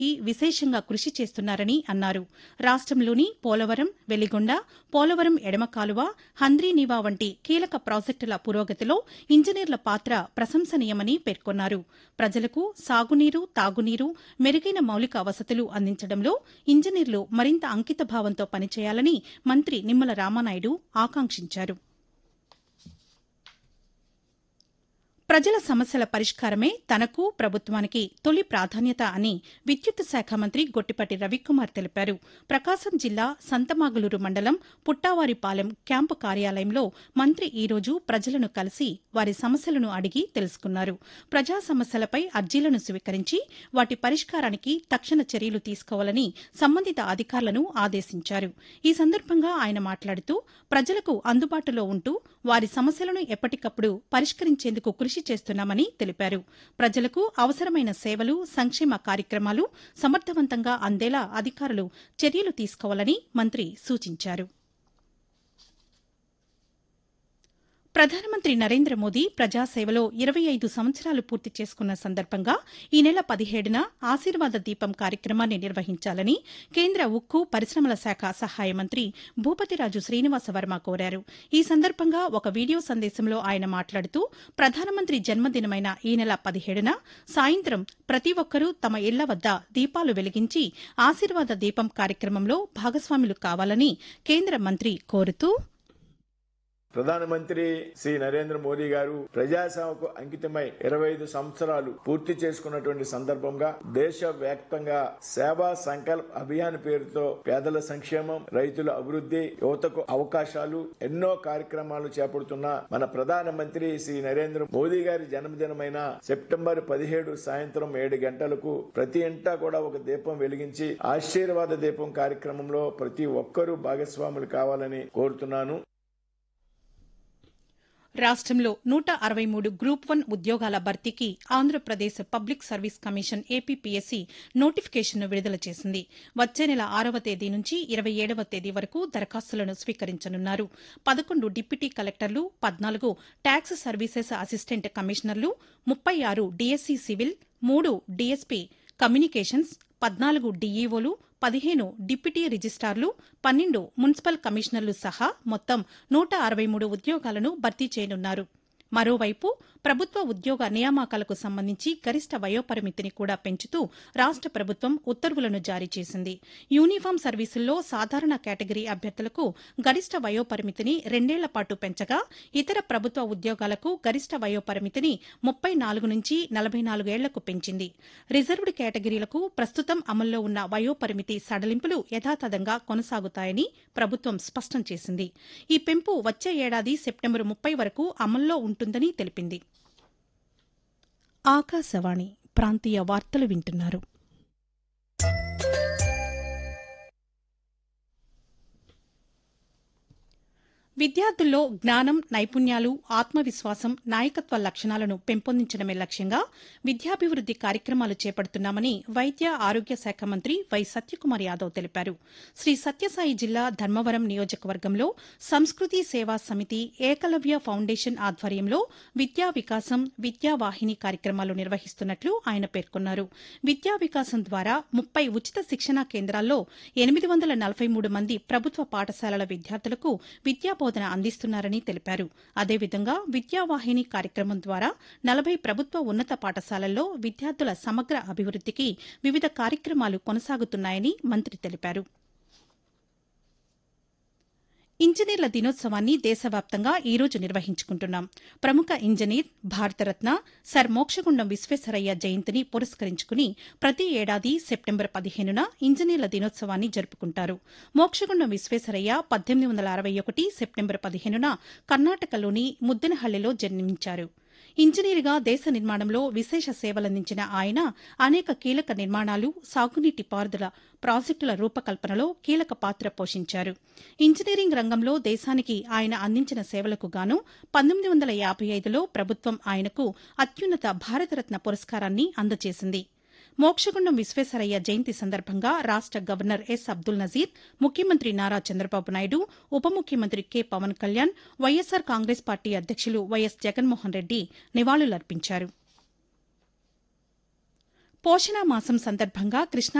విశేషంగా కృషి చేస్తున్నారని అన్నారు రాష్టంలోని పోలవరం వెలిగొండ పోలవరం ఎడమ కాలువ హంద్రీనీవా వంటి కీలక ప్రాజెక్టుల పురోగతిలో ఇంజనీర్ల పాత్ర ప్రశంసనీయమని పేర్కొన్నారు ప్రజలకు సాగునీరు తాగునీరు మెరుగైన మౌలిక వసతులు అందించడంలో ఇంజనీర్లు మరింత అంకితభావంతో పనిచేయాలని మంత్రి నిమ్మల రామానాయుడు ఆకాంక్షించారు ప్రజల సమస్యల పరిష్కారమే తనకు ప్రభుత్వానికి తొలి ప్రాధాన్యత అని విద్యుత్ శాఖ మంత్రి గొట్టిపాటి రవికుమార్ తెలిపారు ప్రకాశం జిల్లా సంతమాగులూరు మండలం పుట్టావారిపాలెం క్యాంపు కార్యాలయంలో మంత్రి ఈరోజు ప్రజలను కలిసి వారి సమస్యలను అడిగి తెలుసుకున్నారు ప్రజా సమస్యలపై అర్జీలను స్వీకరించి వాటి పరిష్కారానికి తక్షణ చర్యలు తీసుకోవాలని సంబంధిత అధికారులను ఆదేశించారు ఈ సందర్భంగా ఆయన మాట్లాడుతూ ప్రజలకు అందుబాటులో ఉంటూ వారి సమస్యలను ఎప్పటికప్పుడు పరిష్కరించేందుకు కృషి చేస్తున్నామని తెలిపారు ప్రజలకు అవసరమైన సేవలు సంక్షేమ కార్యక్రమాలు సమర్థవంతంగా అందేలా అధికారులు చర్యలు తీసుకోవాలని మంత్రి సూచించారు ప్రధానమంత్రి నరేంద్ర మోదీ ప్రజాసేవలో ఇరవై ఐదు సంవత్సరాలు పూర్తి చేసుకున్న సందర్భంగా ఈ నెల పదిహేడున ఆశీర్వాద దీపం కార్యక్రమాన్ని నిర్వహించాలని కేంద్ర ఉక్కు పరిశ్రమల శాఖ సహాయ మంత్రి భూపతిరాజు శ్రీనివాస వర్మ కోరారు ఈ సందర్భంగా ఒక వీడియో సందేశంలో ఆయన మాట్లాడుతూ ప్రధానమంత్రి జన్మదినమైన ఈ నెల పదిహేడున సాయంత్రం ప్రతి ఒక్కరూ తమ ఇళ్ల వద్ద దీపాలు వెలిగించి ఆశీర్వాద దీపం కార్యక్రమంలో భాగస్వాములు కావాలని కేంద్ర మంత్రి కోరుతూ ప్రధానమంత్రి శ్రీ నరేంద్ర మోదీ గారు ప్రజాసేవకు అంకితమై ఇరవై ఐదు సంవత్సరాలు పూర్తి చేసుకున్నటువంటి సందర్భంగా దేశ వ్యాప్తంగా సేవా సంకల్ప్ అభియాన్ పేరుతో పేదల సంక్షేమం రైతుల అభివృద్ది యువతకు అవకాశాలు ఎన్నో కార్యక్రమాలు చేపడుతున్న మన ప్రధానమంత్రి శ్రీ నరేంద్ర మోదీ గారి జన్మదినమైన సెప్టెంబర్ పదిహేడు సాయంత్రం ఏడు గంటలకు ప్రతి ఇంటా కూడా ఒక దీపం వెలిగించి ఆశీర్వాద దీపం కార్యక్రమంలో ప్రతి ఒక్కరూ భాగస్వాములు కావాలని కోరుతున్నాను రాష్టంలో నూట అరవై మూడు గ్రూప్ వన్ ఉద్యోగాల భర్తీకి Andhra Pradesh public service commission APPSC నోటిఫికేషన్ను విడుదల చేసింది వచ్చే నెల ఆరవ తేదీ నుంచి ఇరవై ఏడవ తేదీ వరకు దరఖాస్తులను స్వీకరించనున్నారు పదకొండు డిప్యూటీ కలెక్టర్లు పద్నాలుగు ట్యాక్స్ సర్వీసెస్ అసిస్టెంట్ కమిషనర్లు ముప్పై ఆరు డీఎస్సీ సివిల్ మూడు డీఎస్పీ కమ్యూనికేషన్స్ పద్నాలుగు డీఈఓలు పదిహేను డిప్యూటీ రిజిస్టార్లు పన్నెండు మున్సిపల్ కమిషనర్లు సహా మొత్తం నూట అరవై మూడు ఉద్యోగాలను భర్తీ చేయనున్నారు మరోవైపు ప్రభుత్వ ఉద్యోగ నియామకాలకు సంబంధించి గరిష్ట వయోపరిమితిని కూడా పెంచుతూ రాష్ట ప్రభుత్వం ఉత్తర్వులను జారీ చేసింది యూనిఫామ్ సర్వీసుల్లో సాధారణ కేటగిరీ అభ్యర్థులకు గరిష్ట వయోపరిమితిని రెండేళ్ల పాటు పెంచగా ఇతర ప్రభుత్వ ఉద్యోగాలకు గరిష్ట వయోపరిమితిని ముప్పై నాలుగు నుంచి నలభై నాలుగేళ్లకు పెంచింది రిజర్వ్డ్ కేటగిరీలకు ప్రస్తుతం అమల్లో ఉన్న వయోపరిమితి సడలింపులు యథాతథంగా కొనసాగుతాయని ప్రభుత్వం స్పష్టం చేసింది ఈ పెంపు వచ్చే ఏడాది సెప్టెంబరు ముప్పై వరకు అమల్లో ఉంటుందని తెలిపింది ఆకాశవాణి ప్రాంతీయ వార్తలు వింటున్నారు విద్యార్థుల్లో జ్ఞానం నైపుణ్యాలు ఆత్మవిశ్వాసం నాయకత్వ లక్షణాలను పెంపొందించడమే లక్ష్యంగా విద్యాభివృద్ది కార్యక్రమాలు చేపడుతున్నామని వైద్య ఆరోగ్య శాఖ మంత్రి వై సత్యకుమార్ యాదవ్ తెలిపారు శ్రీ సత్యసాయి జిల్లా ధర్మవరం నియోజకవర్గంలో సంస్కృతి సేవా సమితి ఏకలవ్య ఫౌండేషన్ ఆధ్వర్యంలో విద్యా వికాసం విద్యా వాహిని కార్యక్రమాలు నిర్వహిస్తున్నట్లు ఆయన పేర్కొన్నారు విద్యా వికాసం ద్వారా ముప్పై ఉచిత శిక్షణా కేంద్రాల్లో ఎనిమిది వందల నలభై మూడు మంది ప్రభుత్వ పాఠశాలల విద్యార్థులకు విద్యా బోధన అందిస్తున్నారని తెలిపారు అదేవిధంగా విద్యావాహిని కార్యక్రమం ద్వారా నలభై ప్రభుత్వ ఉన్నత పాఠశాలల్లో విద్యార్థుల సమగ్ర అభివృద్దికి వివిధ కార్యక్రమాలు కొనసాగుతున్నాయని మంత్రి తెలిపారు ఇంజనీర్ల దినోత్సవాన్ని దేశవ్యాప్తంగా ఈ రోజు నిర్వహించుకుంటున్నాం ప్రముఖ ఇంజనీర్ భారతరత్న సర్ మోక్షగుండం విశ్వేశ్వరయ్య జయంతిని పురస్కరించుకుని ప్రతి ఏడాది సెప్టెంబర్ పదిహేనున ఇంజనీర్ల దినోత్సవాన్ని జరుపుకుంటారు మోక్షగుండం విశ్వేశ్వరయ్య పద్దెనిమిది వందల అరవై ఒకటి సెప్టెంబర్ పదిహేనున కర్ణాటకలోని ముద్దనహళ్లిలో జన్మించారు ఇంజనీర్గా దేశ నిర్మాణంలో విశేష సేవలందించిన ఆయన అనేక కీలక నిర్మాణాలు సాగునీటి పారుదల ప్రాజెక్టుల రూపకల్పనలో కీలక పాత్ర పోషించారు ఇంజనీరింగ్ రంగంలో దేశానికి ఆయన అందించిన సేవలకు గాను పంతొమ్మిది వందల యాబై ఐదులో ప్రభుత్వం ఆయనకు అత్యున్నత భారతరత్న పురస్కారాన్ని అందజేసింది మోక్షగుండం విశ్వేశ్వరయ్య జయంతి సందర్భంగా రాష్ట గవర్నర్ ఎస్ అబ్దుల్ నజీర్ ముఖ్యమంత్రి నారా చంద్రబాబు నాయుడు ఉప ముఖ్యమంత్రి K Pawan Kalyan YSR Congress party అధ్యక్షులు వైఎస్ జగన్మోహన్ రెడ్డి నివాళులర్పించారు పోషణ మాసం సందర్భంగా కృష్ణా